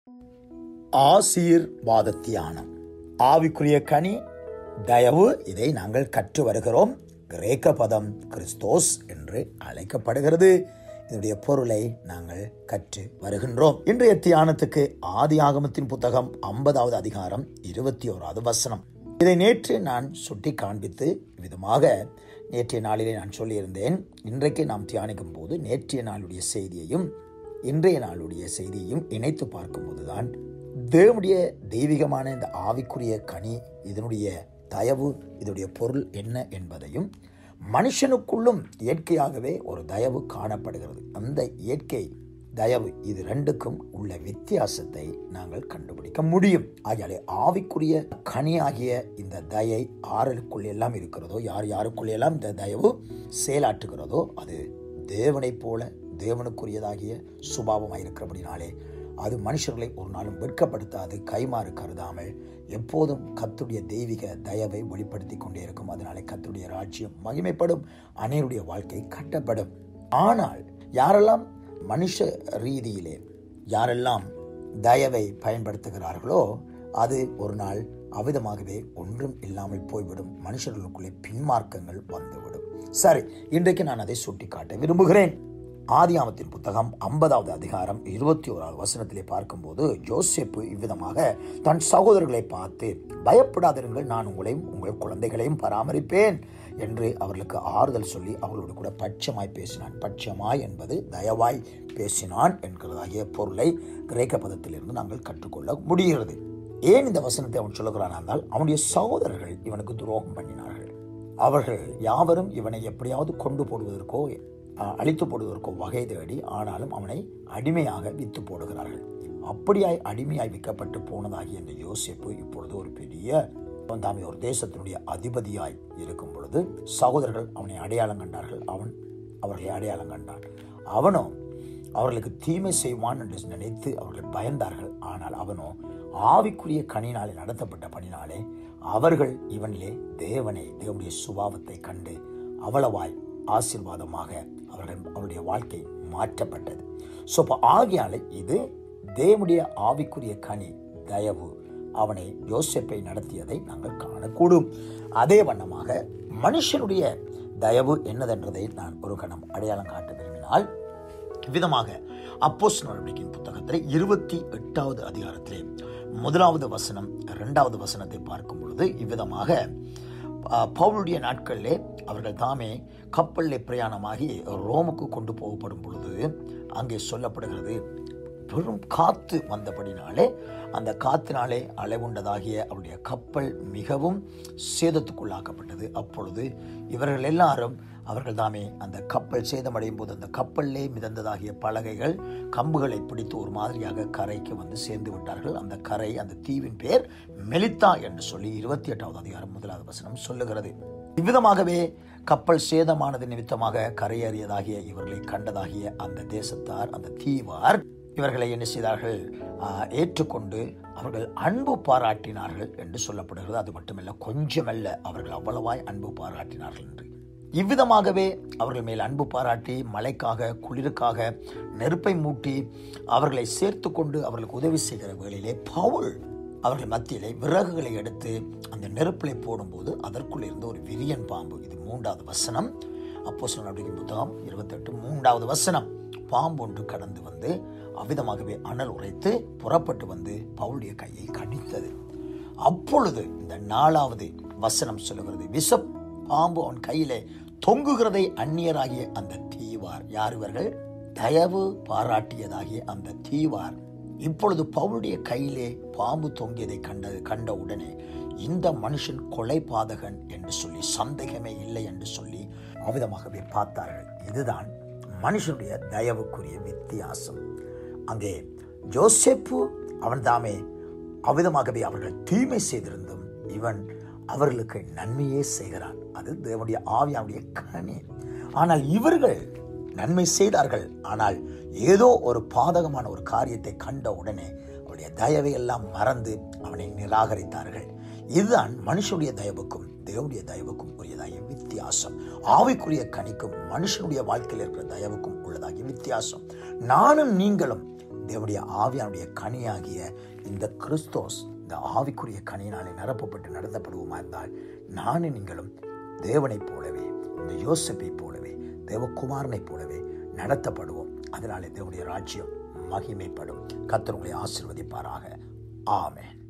ஆசீர்வாத தியானம் ஆவிக்குரிய கனி தயவு இதை நாங்கள் கற்று வருகிறோம் கிரேக்க பதம் கிறிஸ்தோஸ் என்று அழைக்கப்படுகிறது இதனுடைய பொருளை நாங்கள் கற்று வருகின்றோம் இன்றைய தியானத்துக்கு ஆதி ஆகமத்தின் புத்தகம் ஐம்பதாவது அதிகாரம் இருபத்தி ஓராவது வசனம் இதை நேற்று நான் சுட்டி காண்பித்து விதமாக நேற்றைய நாளிலே நான் சொல்லியிருந்தேன் இன்றைக்கு நாம் தியானிக்கும் போது நேற்றைய நாளுடைய செய்தியையும் இன்றைய நாளுடைய செய்தியையும் இணைத்து பார்க்கும்போதுதான் தேவனுடைய தெய்வீகமான இந்த ஆவிக்குரிய கனி இதனுடைய தயவு இதனுடைய பொருள் என்ன என்பதையும் மனுஷனுக்குள்ளும் இயற்கையாகவே ஒரு தயவு காணப்படுகிறது அந்த இயற்கை தயவு இது ரெண்டுக்கும் உள்ள வித்தியாசத்தை நாங்கள் கண்டுபிடிக்க முடியும் ஆகியாலே ஆவிக்குரிய கனியாகிய இந்த தயை ஆறலுக்குள் எல்லாம் இருக்கிறதோ யார் யாருக்குள்ள எல்லாம் இந்த தயவு செயலாற்றுகிறதோ அது தேவனைப் போல தேவனுக்குரியதாகிய சுபாவமாக இருக்கிறபடினாலே அது மனுஷர்களை ஒரு நாளும் வெட்கப்படுத்தாது கைமாறு கருதாமல் எப்போதும் கத்துடைய தெய்வீக தயவை வெளிப்படுத்தி கொண்டே இருக்கும் அதனாலே கத்துடைய ராஜ்யம் மகிமைப்படும் அனைவருடைய வாழ்க்கை கட்டப்படும் ஆனால் யாரெல்லாம் மனுஷ ரீதியிலே யாரெல்லாம் தயவை பயன்படுத்துகிறார்களோ அது ஒரு நாள் அவிதமாகவே ஒன்றும் இல்லாமல் போய்விடும் மனுஷர்களுக்குள்ளே பின்மார்க்கங்கள் வந்துவிடும் சரி இன்றைக்கு நான் அதை சுட்டிக்காட்ட விரும்புகிறேன் ஆதியாமத்தின் புத்தகம் ஐம்பதாவது அதிகாரம் இருபத்தி ஓராவது வசனத்திலே பார்க்கும்போது ஜோசேப்பு இவ்விதமாக தன் சகோதரர்களை பார்த்து பயப்படாதிருங்கள் நான் உங்களையும் உங்கள் குழந்தைகளையும் பராமரிப்பேன் என்று அவர்களுக்கு ஆறுதல் சொல்லி அவர்களோடு கூட பட்சமாய் பேசினான் பட்சமாய் என்பது தயவாய் பேசினான் என்கிறதாகிய பொருளை கிரேக்க பதத்திலிருந்து நாங்கள் கற்றுக்கொள்ள முடிகிறது ஏன் இந்த வசனத்தை அவன் சொல்லுகிறான் என்றால் அவனுடைய சகோதரர்கள் இவனுக்கு துரோகம் பண்ணினார்கள் அவர்கள் யாவரும் இவனை எப்படியாவது கொண்டு போடுவதற்கோ அழித்து போடுவதற்கோ வகை தேடி ஆனாலும் அவனை அடிமையாக வித்து போடுகிறார்கள் அப்படியாய் அடிமையாய் விற்கப்பட்டு போனதாகிய இந்த யோசிப்பு இப்பொழுது ஒரு பெரிய தாமே ஒரு தேசத்தினுடைய அதிபதியாய் இருக்கும் பொழுது சகோதரர்கள் அவனை அடையாளம் கண்டார்கள் அவன் அவர்களை அடையாளம் கண்டான் அவனோ அவர்களுக்கு தீமை செய்வான் என்று நினைத்து அவர்கள் பயந்தார்கள் ஆனால் அவனோ ஆவிக்குரிய கனினாலே நடத்தப்பட்ட பணினாலே அவர்கள் இவனிலே தேவனை தேவனுடைய சுபாவத்தை கண்டு அவ்வளவாய் ஆசீர்வாதமாக அவர்கள் அவருடைய வாழ்க்கை மாற்றப்பட்டது ஸோ இப்போ ஆகியால இது தேவனுடைய ஆவிக்குரிய கனி தயவு அவனை யோசிப்பை நடத்தியதை நாங்கள் காணக்கூடும் அதே வண்ணமாக மனுஷனுடைய தயவு என்னதென்றதை நான் ஒரு கணம் அடையாளம் காட்ட விரும்பினால் விதமாக அப்போஸ் நடவடிக்கையின் புத்தகத்தில் இருபத்தி எட்டாவது அதிகாரத்திலே முதலாவது வசனம் இரண்டாவது வசனத்தை பார்க்கும் பொழுது இவ்விதமாக பவுளுடைய நாட்களிலே அவர்கள் தாமே கப்பலில் பிரயாணமாகி ரோமுக்கு கொண்டு போகப்படும் பொழுது அங்கே சொல்லப்படுகிறது பெரும் காத்து வந்தபடினாலே அந்த காத்தினாலே அலைவுண்டதாகிய அவருடைய கப்பல் மிகவும் சேதத்துக்குள்ளாக்கப்பட்டது அப்பொழுது இவர்கள் எல்லாரும் அவர்கள் தாமே அந்த கப்பல் சேதமடையும் போது அந்த கப்பலிலே மிதந்ததாகிய பலகைகள் கம்புகளை பிடித்து ஒரு மாதிரியாக கரைக்கு வந்து சேர்ந்து விட்டார்கள் அந்த கரை அந்த தீவின் பேர் மெலித்தா என்று சொல்லி இருபத்தி எட்டாவது அதிகாரம் முதலாவது வசனம் சொல்லுகிறது இவ்விதமாகவே கப்பல் சேதமானது நிமித்தமாக கரையேறியதாகிய இவர்களை கண்டதாகிய அந்த தேசத்தார் அந்த தீவார் இவர்களை என்ன செய்தார்கள் ஏற்றுக்கொண்டு அவர்கள் அன்பு பாராட்டினார்கள் என்று சொல்லப்படுகிறது அது மட்டுமல்ல கொஞ்சமல்ல அவர்கள் அவ்வளவாய் அன்பு பாராட்டினார்கள் என்று இவ்விதமாகவே அவர்கள் மேல் அன்பு பாராட்டி மழைக்காக குளிருக்காக நெருப்பை மூட்டி அவர்களை சேர்த்து கொண்டு அவர்களுக்கு உதவி செய்கிற வேளையிலே பவுல் அவர்கள் மத்தியிலே விறகுகளை எடுத்து அந்த நெருப்பிலை போடும்போது அதற்குள் இருந்து ஒரு விரியன் பாம்பு இது மூன்றாவது வசனம் அப்போ சொன்ன புத்தகம் இருபத்தெட்டு மூன்றாவது வசனம் பாம்பு ஒன்று கடந்து வந்து அவ்விதமாகவே அனல் உரைத்து புறப்பட்டு வந்து பவுளுடைய கையை கடித்தது அப்பொழுது இந்த நாலாவது வசனம் சொல்லுகிறது விஷ பாம்பு அவன் கையிலே தொங்குகிறதை அந்நியராகிய அந்த தீவார் யார் இவர்கள் தயவு பாராட்டியதாகிய அந்த தீவார் இப்பொழுது பவுளுடைய கையிலே பாம்பு தொங்கியதை கண்டது கண்ட உடனே இந்த மனுஷன் கொலை பாதகன் என்று சொல்லி சந்தேகமே இல்லை என்று சொல்லி அவ்விதமாகவே பார்த்தார்கள் இதுதான் மனுஷனுடைய தயவுக்குரிய வித்தியாசம் அங்கே ஜோசேப்பு அவன் தாமே அவ்விதமாகவே அவர்கள் தீமை செய்திருந்தும் இவன் அவர்களுக்கு நன்மையே செய்கிறான் அது தேவனுடைய ஆவியாவுடைய கனி ஆனால் இவர்கள் நன்மை செய்தார்கள் ஆனால் ஏதோ ஒரு பாதகமான ஒரு காரியத்தை கண்ட உடனே அவருடைய தயவை எல்லாம் மறந்து அவனை நிராகரித்தார்கள் இதுதான் மனுஷனுடைய தயவுக்கும் தேவனுடைய தயவுக்கும் உரியதாகிய வித்தியாசம் ஆவிக்குரிய கனிக்கும் மனுஷனுடைய வாழ்க்கையில் இருக்கிற தயவுக்கும் உள்ளதாகிய வித்தியாசம் நானும் நீங்களும் தேவனுடைய ஆவியானுடைய கனியாகிய இந்த கிறிஸ்தோஸ் இந்த ஆவிக்குரிய கனியினாலே நிரப்பப்பட்டு நடத்தப்படுவோமா இருந்தால் நானும் நீங்களும் தேவனைப் போலவே இந்த யோசப்பை போலவே தேவகுமாரனைப் போலவே நடத்தப்படுவோம் அதனாலே தேவனுடைய ராஜ்யம் மகிமைப்படும் கர்த்தர் உங்களை ஆசிர்வதிப்பாராக ஆமென்